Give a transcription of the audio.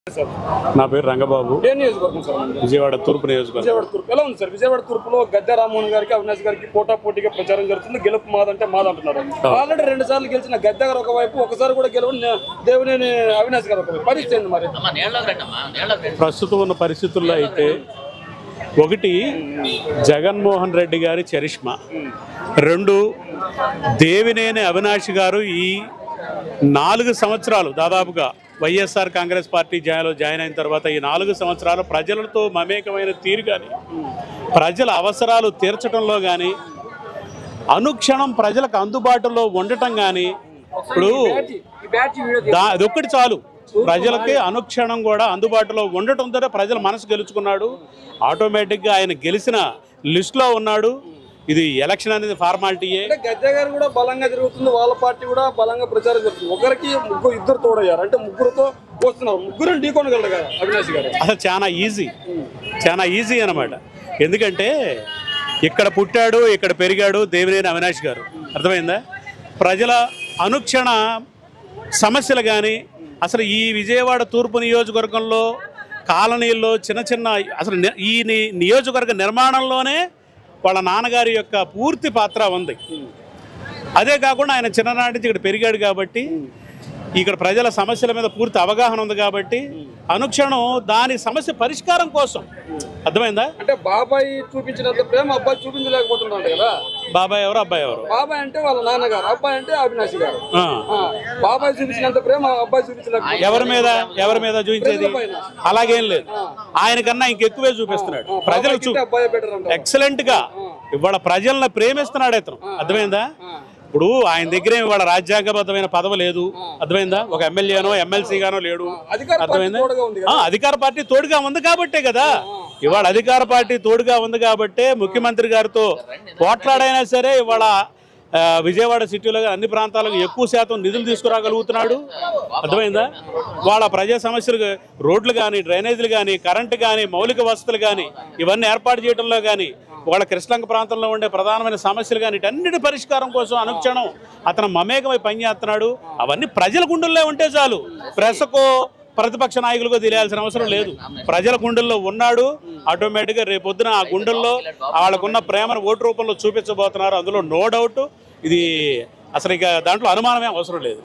Sir నా పేరు రంగబాబు ఏ నియోజకవర్గం సార్ మనది? విజయవాడ తూర్పు నియోజకవర్గం విజయవాడ తూర్పు ఎలా ఉంది సార్ విజయవాడ తూర్పులో గద్దె రామ్మోహన్ గారికి అవినాష్ గారికి పోటా పోటీగా ప్రచారం జరుగుతుంది గెలుపు మాదంటే మాది అంటున్నారు ఆల్రెడీ రెండు సార్లు గెలిచిన గద్దె గారు ఒకవైపు ఒకసారి కూడా గెలవని దేవినేని అవినాష్ గారు ఒకవైపు పరిస్థితి ఏంది మరి అమ్మా నీళ్ళకి రండి అమ్మా నీళ్ళకి రండి ప్రస్తుతం ఉన్న పరిస్థితుల్లో అయితే ఒకటి జగన్మోహన్ రెడ్డి గారి చరిష్మా రెండు దేవినేని అవినాష్ గారు ఈ నాలుగు సంవత్సరాలు దాదాపుగా వైఎస్ఆర్ కాంగ్రెస్ పార్టీ జాయిలో జాయిన్ అయిన తర్వాత ఈ నాలుగు సంవత్సరాలు ప్రజలతో మమేకమైన తీరు కానీ ప్రజల అవసరాలు తీర్చడంలో కానీ అనుక్షణం ప్రజలకు అందుబాటులో ఉండటం కానీ ఇప్పుడు ఈ బ్యాచ్ వీడియో దా అదొక్కటి చాలు ప్రజలకి అనుక్షణం కూడా అందుబాటులో ఉండటంతోనే ప్రజల మనసు గెలుచుకున్నాడు ఆటోమేటిక్గా ఆయన గెలిచిన లిస్టులో ఉన్నాడు ఇది ఎలక్షన్ అనేది ఫార్మాలిటీయే అంటే గద్దె గారు కూడా బలంగా జరుగుతుంది వాళ్ళ పార్టీ కూడా బలంగా ప్రచారం జరుగుతుంది ఒకరికి ముగ్గురు ఇద్దరు తోడయ్యారు అంటే ముగ్గురుతో వస్తున్నారు ముగ్గురు ఢీకొనగలరు కదా అవినాష్ గారు అసలు చాలా ఈజీ చాలా ఈజీ అన్నమాట ఎందుకంటే ఇక్కడ పుట్టాడు ఇక్కడ పెరిగాడు దేవినేని అవినాష్ గారు అర్థమైందా ప్రజల అనుక్షణ సమస్యలు కానీ అసలు ఈ విజయవాడ తూర్పు నియోజకవర్గంలో కాలనీల్లో చిన్న చిన్న అసలు ని- ఈ ని- నియోజకవర్గ నిర్మాణంలోనే వాళ్ళ నాన్నగారి యొక్క పూర్తి పాత్ర ఉంది అదే కాకుండా ఆయన చిన్ననాటి నుంచి ఇక్కడ పెరిగాడు కాబట్టి ఇక్కడ ప్రజల సమస్యల మీద పూర్తి అవగాహన ఉంది కాబట్టి అనుక్షణం దాని సమస్య పరిష్కారం కోసం అర్థమైందా అంటే బాబాయ్ చూపించినంత ప్రేమ అబ్బాయి చూపించలేకపోతున్నాడు కదా బాబాయ్ ఎవరు అబ్బాయి ఎవరు బాబాయ్ అంటే వాళ్ళ నాన్నగారు అబ్బాయి అంటే అవినాష్ గారు ఆ. ఆ, బాబాయ్ చూపించినంత ప్రేమ అబ్బాయి చూపించలేకపోతున్నాడు ఎవరి మీద ఎవరి మీద చూపించేది పైన. అలాగేం లేదు ఆయనకన్నా ఇంకెక్కువే చూపిస్తున్నాడు ప్రజలకు చూ అబ్బాయి బెటర్ అంటారు ఎక్సలెంట్ గా ఇవాళ ప్రజల్ని ప్రేమిస్తున్నాడు ఇతను అర్థమైందా ఇప్పుడు ఆయన దగ్గర ఇవాళ రాజ్యాంగబద్ధమైన పదవి లేదు అర్థమైందా ఒక ఎమ్మెల్యేనో ఎమ్మెల్సీగానో లేడు అధికార పార్టీ అర్థమైందా తోడుగా ఉంది ఆ, అధికార పార్టీ తోడుగా ఉంది కాబట్టే కదా ఇవాళ అధికార పార్టీ తోడుగా ఉంది కాబట్టే ముఖ్యమంత్రి గారితో పోట్లాడైనా సరే ఇవాళ ఆ, విజయవాడ సిటీలో అన్ని ప్రాంతాలకు ఎక్కువ శాతం నిధులు తీసుకురాగలుగుతున్నాడు అర్థమైందా వాళ్ళ ప్రజా సమస్యలు రోడ్లు కానీ డ్రైనేజీలు కానీ కరెంటు కానీ మౌలిక వసతులు కానీ ఇవన్నీ ఏర్పాటు చేయడంలో కానీ వాళ్ళ కృష్ణంక ప్రాంతంలో ఉండే ప్రధానమైన సమస్యలు కానీ వీటన్నిటి పరిష్కారం కోసం అనుక్షణం అతను మమేకమై పనిచేస్తున్నాడు అవన్నీ ప్రజల గుండెల్లో ఉంటే చాలు ప్రెస్కో ప్రతిపక్ష నాయకులకు తెలియాల్సిన అవసరం లేదు ప్రజల గుండెల్లో ఉన్నాడు ఆటోమేటిక్గా రేపొద్దున ఆ గుండెల్లో వాళ్ళకున్న ప్రేమను ఓటు రూపంలో చూపించబోతున్నారు అందులో నో డౌట్ ఇది అసలు ఇక దాంట్లో అనుమానమే అవసరం లేదు